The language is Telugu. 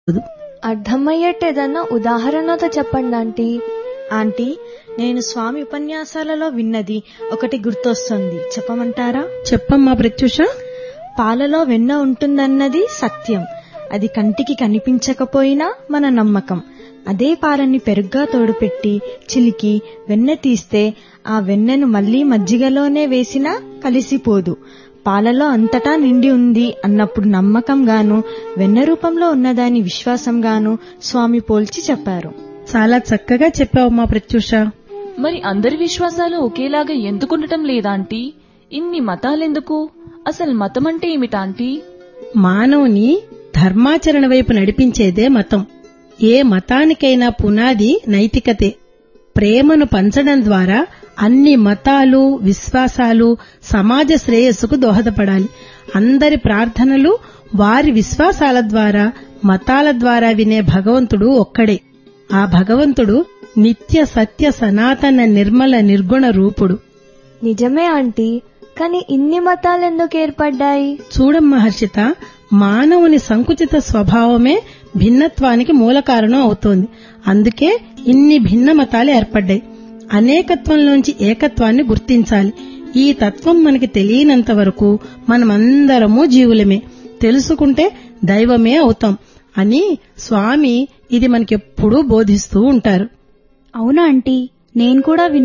అర్థమయ్యేట్టు ఏదన్నా ఉదాహరణతో చెప్పండి ఆంటీ ఆంటీ నేను స్వామి ఉపన్యాసాలలో విన్నది ఒకటి గుర్తొస్తుంది చెప్పమంటారా చెప్పమ్మా ప్రత్యూష పాలలో వెన్న ఉంటుందన్నది సత్యం అది కంటికి కనిపించకపోయినా మన నమ్మకం అదే పాలని పెరుగ్గా తోడుపెట్టి చిలికి వెన్న తీస్తే ఆ వెన్నను మళ్లీ మజ్జిగలోనే వేసినా కలిసిపోదు పాలలో అంతటా నిండి ఉంది అన్నప్పుడు నమ్మకంగాను వెన్న రూపంలో ఉన్నదాని విశ్వాసంగాను స్వామి పోల్చి చెప్పారు చాలా చక్కగా చెప్పావమ్మా ప్రత్యూష మరి అందరి విశ్వాసాలు ఒకేలాగా ఎందుకుండటం లేదాంటీ ఇన్ని మతాలెందుకు అసలు మతం అంటే ఏమిటాంటీ మానవుని ధర్మాచరణ వైపు నడిపించేదే మతం ఏ మతానికైనా పునాది నైతికతే ప్రేమను పంచడం ద్వారా అన్ని మతాలు విశ్వాసాలు సమాజ శ్రేయస్సుకు దోహదపడాలి అందరి ప్రార్థనలు వారి విశ్వాసాల ద్వారా మతాల ద్వారా వినే భగవంతుడు ఒక్కడే ఆ భగవంతుడు నిత్య సత్య సనాతన నిర్మల నిర్గుణ రూపుడు నిజమే ఆంటీ కానీ ఇన్ని మతాలు ఎందుకు ఏర్పడ్డాయి చూడమ్మా హర్షిత మానవుని సంకుచిత స్వభావమే భిన్నత్వానికి మూల కారణం అవుతోంది అందుకే ఇన్ని భిన్న మతాలు ఏర్పడ్డాయి అనేకత్వంలోంచి ఏకత్వాన్ని గుర్తించాలి ఈ తత్వం మనకి తెలియనంత వరకు మనమందరము జీవులమే తెలుసుకుంటే దైవమే అవుతాం అని స్వామి ఇది మనకెప్పుడూ బోధిస్తూ ఉంటారు అవునా ఆంటీ నేను కూడా విన్నాను